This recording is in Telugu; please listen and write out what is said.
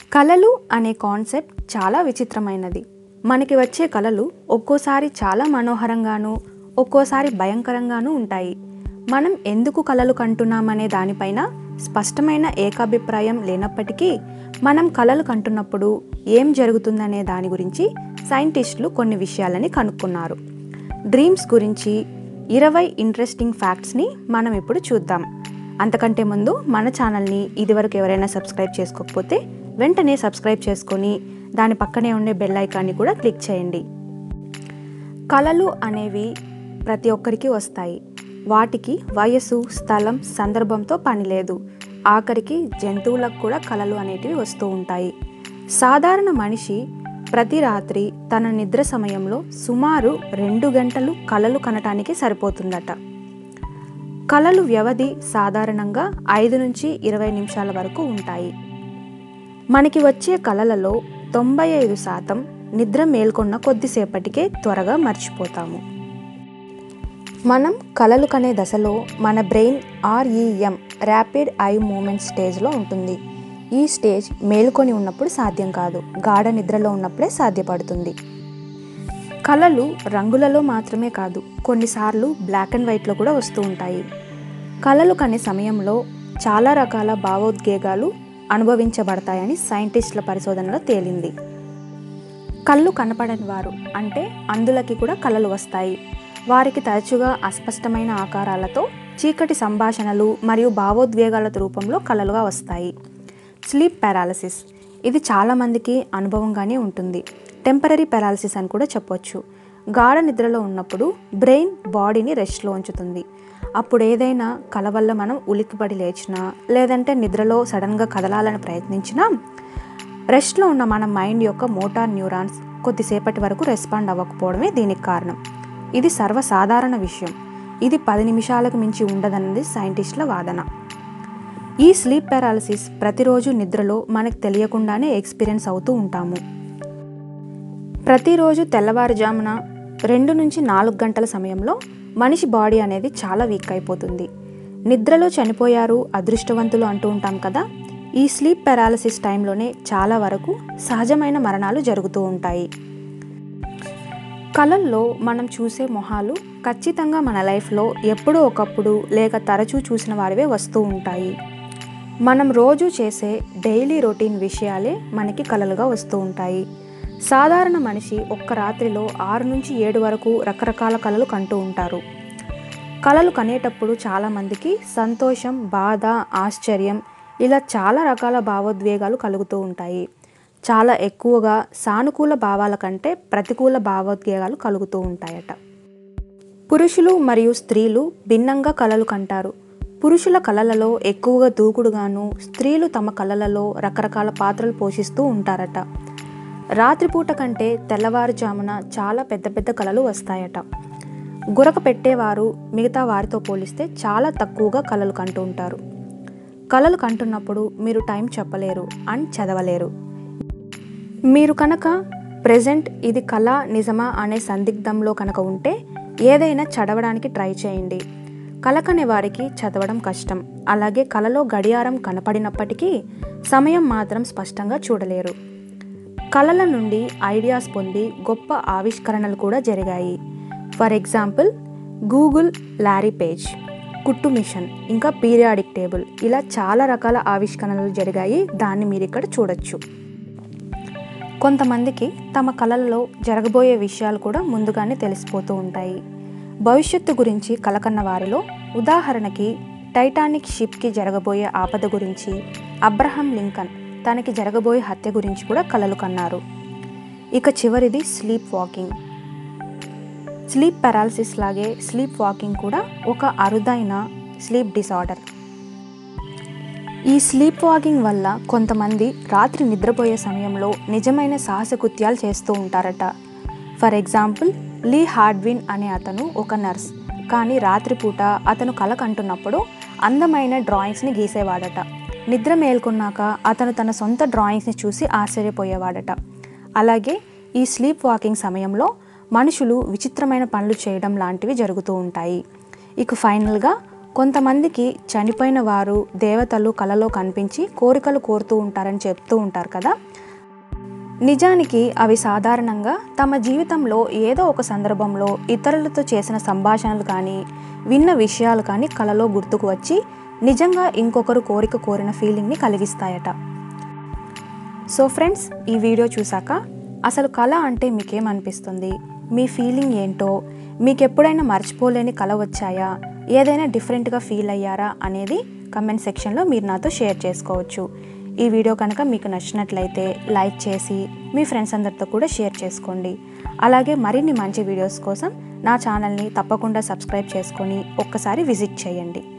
కళలు అనే కాన్సెప్ట్ చాలా విచిత్రమైనది మనకి వచ్చే కళలు ఒక్కోసారి చాలా మనోహరంగాను ఒక్కోసారి భయంకరంగానూ ఉంటాయి మనం ఎందుకు కళలు కంటున్నామనే దానిపైన స్పష్టమైన ఏకాభిప్రాయం లేనప్పటికీ మనం కళలు కంటున్నప్పుడు ఏం జరుగుతుందనే దాని గురించి సైంటిస్టులు కొన్ని విషయాలని కనుక్కున్నారు డ్రీమ్స్ గురించి ఇరవై ఇంట్రెస్టింగ్ ఫ్యాక్ట్స్ని మనం ఇప్పుడు చూద్దాం అంతకంటే ముందు మన ఛానల్ని ఇదివరకు ఎవరైనా సబ్స్క్రైబ్ చేసుకోకపోతే వెంటనే సబ్స్క్రైబ్ చేసుకొని దాని పక్కనే ఉండే బెల్ ఐకాన్ని కూడా క్లిక్ చేయండి కళలు అనేవి ప్రతి ఒక్కరికి వస్తాయి వాటికి వయసు స్థలం సందర్భంతో పని లేదు ఆఖరికి జంతువులకు కూడా కళలు అనేటివి వస్తూ ఉంటాయి సాధారణ మనిషి ప్రతి రాత్రి తన నిద్ర సమయంలో సుమారు రెండు గంటలు కళలు కనటానికి సరిపోతుందట కళలు వ్యవధి సాధారణంగా ఐదు నుంచి ఇరవై నిమిషాల వరకు ఉంటాయి మనకి వచ్చే కళలలో తొంభై ఐదు శాతం నిద్ర మేల్కొన్న కొద్దిసేపటికే త్వరగా మర్చిపోతాము మనం కలలు కనే దశలో మన brain REM rapid eye movement స్టేజ్లో ఉంటుంది ఈ స్టేజ్ మేల్కొని ఉన్నప్పుడు సాధ్యం కాదు గాఢ నిద్రలో ఉన్నప్పుడే సాధ్యపడుతుంది కళలు రంగులలో మాత్రమే కాదు కొన్నిసార్లు బ్లాక్ అండ్ వైట్లో కూడా వస్తూ ఉంటాయి కళలు కనే సమయంలో చాలా రకాల భావోద్వేగాలు అనుభవించబడతాయని సైంటిస్టుల పరిశోధనలో తేలింది కళ్ళు కనపడని వారు అంటే అందులకి కూడా కళలు వస్తాయి వారికి తరచుగా అస్పష్టమైన ఆకారాలతో చీకటి సంభాషణలు మరియు భావోద్వేగాల రూపంలో కళలుగా వస్తాయి స్లీప్ పారాలసిస్ ఇది చాలామందికి అనుభవంగానే ఉంటుంది టెంపరీ పారాలసిస్ అని కూడా చెప్పొచ్చు గాఢ నిద్రలో ఉన్నప్పుడు బ్రెయిన్ బాడీని రెస్ట్లో ఉంచుతుంది అప్పుడు ఏదైనా కల వల్ల మనం ఉలిక్కిపడి లేచినా లేదంటే నిద్రలో సడన్గా కదలాలని ప్రయత్నించినా రెస్ట్లో ఉన్న మన మైండ్ యొక్క మోటార్ న్యూరాన్స్ కొద్దిసేపటి వరకు రెస్పాండ్ అవ్వకపోవడమే దీనికి కారణం ఇది సర్వసాధారణ విషయం ఇది పది నిమిషాలకు మించి ఉండదన్నది సైంటిస్టుల వాదన ఈ స్లీప్ పారాలసిస్ ప్రతిరోజు నిద్రలో మనకు తెలియకుండానే ఎక్స్పీరియన్స్ అవుతూ ఉంటాము ప్రతిరోజు తెల్లవారుజామున రెండు నుంచి నాలుగు గంటల సమయంలో మనిషి బాడీ అనేది చాలా వీక్ అయిపోతుంది నిద్రలో చనిపోయారు అదృష్టవంతులు అంటూ ఉంటాం కదా ఈ స్లీప్ పారాలసిస్ టైంలోనే చాలా వరకు సహజమైన మరణాలు జరుగుతూ ఉంటాయి కళల్లో మనం చూసే మొహాలు ఖచ్చితంగా మన లైఫ్లో ఎప్పుడో ఒకప్పుడు లేక తరచూ చూసిన వారివే వస్తూ ఉంటాయి మనం రోజు చేసే డైలీ రొటీన్ విషయాలే మనకి కళలుగా వస్తూ ఉంటాయి సాధారణ మనిషి ఒక్క రాత్రిలో ఆరు నుంచి ఏడు వరకు రకరకాల కళలు కంటూ ఉంటారు కళలు కనేటప్పుడు చాలామందికి సంతోషం బాధ ఆశ్చర్యం ఇలా చాలా రకాల భావోద్వేగాలు కలుగుతూ ఉంటాయి చాలా ఎక్కువగా సానుకూల భావాల కంటే ప్రతికూల భావోద్వేగాలు కలుగుతూ ఉంటాయట పురుషులు మరియు స్త్రీలు భిన్నంగా కళలు కంటారు పురుషుల కళలలో ఎక్కువగా దూకుడుగాను స్త్రీలు తమ కళలలో రకరకాల పాత్రలు పోషిస్తూ ఉంటారట రాత్రిపూట కంటే తెల్లవారుజామున చాలా పెద్ద పెద్ద కళలు వస్తాయట గురక పెట్టేవారు మిగతా వారితో పోలిస్తే చాలా తక్కువగా కళలు కంటూ ఉంటారు కళలు కంటున్నప్పుడు మీరు టైం చెప్పలేరు అండ్ చదవలేరు మీరు కనుక ప్రజెంట్ ఇది కళ నిజమా అనే సందిగ్ధంలో కనుక ఉంటే ఏదైనా చదవడానికి ట్రై చేయండి కలకనే వారికి చదవడం కష్టం అలాగే కళలో గడియారం కనపడినప్పటికీ సమయం మాత్రం స్పష్టంగా చూడలేరు కళల నుండి ఐడియాస్ పొంది గొప్ప ఆవిష్కరణలు కూడా జరిగాయి for example Google Larry Page కుట్టు మిషన్ ఇంకా పీరియాడిక్ టేబుల్ ఇలా చాలా రకాల ఆవిష్కరణలు జరిగాయి దాన్ని మీరు ఇక్కడ చూడొచ్చు కొంతమందికి తమ కళలలో జరగబోయే విషయాలు కూడా ముందుగానే తెలిసిపోతూ ఉంటాయి భవిష్యత్తు గురించి కలకన్న వారిలో ఉదాహరణకి టైటానిక్ షిప్కి జరగబోయే ఆపద గురించి అబ్రహం లింకన్ తనకి జరగబోయే హత్య గురించి కూడా కలలు కన్నారు ఇక చివరిది స్లీప్ వాకింగ్ స్లీప్ పారాలసిస్ లాగే స్లీప్ వాకింగ్ కూడా ఒక అరుదైన స్లీప్ డిసార్డర్ ఈ స్లీప్ వాకింగ్ వల్ల కొంతమంది రాత్రి నిద్రపోయే సమయంలో నిజమైన సాహసకృత్యాలు చేస్తూ ఉంటారట ఫర్ ఎగ్జాంపుల్ లీ హార్డ్విన్ అనే అతను ఒక నర్స్ కానీ రాత్రిపూట అతను కల కంటున్నప్పుడు అందమైన డ్రాయింగ్స్ని గీసేవాడట నిద్ర మేల్కొన్నాక అతను తన సొంత డ్రాయింగ్స్ని చూసి ఆశ్చర్యపోయేవాడట అలాగే ఈ స్లీప్ వాకింగ్ సమయంలో మనుషులు విచిత్రమైన పనులు చేయడం లాంటివి జరుగుతూ ఉంటాయి ఇక ఫైనల్గా కొంతమందికి చనిపోయిన వారు దేవతలు కలలో కనిపించి కోరికలు కోరుతూ ఉంటారని చెప్తూ ఉంటారు కదా నిజానికి అవి సాధారణంగా తమ జీవితంలో ఏదో ఒక సందర్భంలో ఇతరులతో చేసిన సంభాషణలు కానీ విన్న విషయాలు కానీ కలలో గుర్తుకు వచ్చి నిజంగా ఇంకొకరు కోరిక కోరిన ఫీలింగ్ని కలిగిస్తాయట సో ఫ్రెండ్స్ ఈ వీడియో చూసాక అసలు కళ అంటే మీకేమనిపిస్తుంది మీ ఫీలింగ్ ఏంటో మీకు ఎప్పుడైనా మర్చిపోలేని కళ వచ్చాయా ఏదైనా డిఫరెంట్గా ఫీల్ అయ్యారా అనేది కమెంట్ సెక్షన్లో మీరు నాతో షేర్ చేసుకోవచ్చు ఈ వీడియో కనుక మీకు నచ్చినట్లయితే లైక్ చేసి మీ ఫ్రెండ్స్ అందరితో కూడా షేర్ చేసుకోండి అలాగే మరిన్ని మంచి వీడియోస్ కోసం నా ఛానల్ని తప్పకుండా సబ్స్క్రైబ్ చేసుకొని ఒక్కసారి విజిట్ చేయండి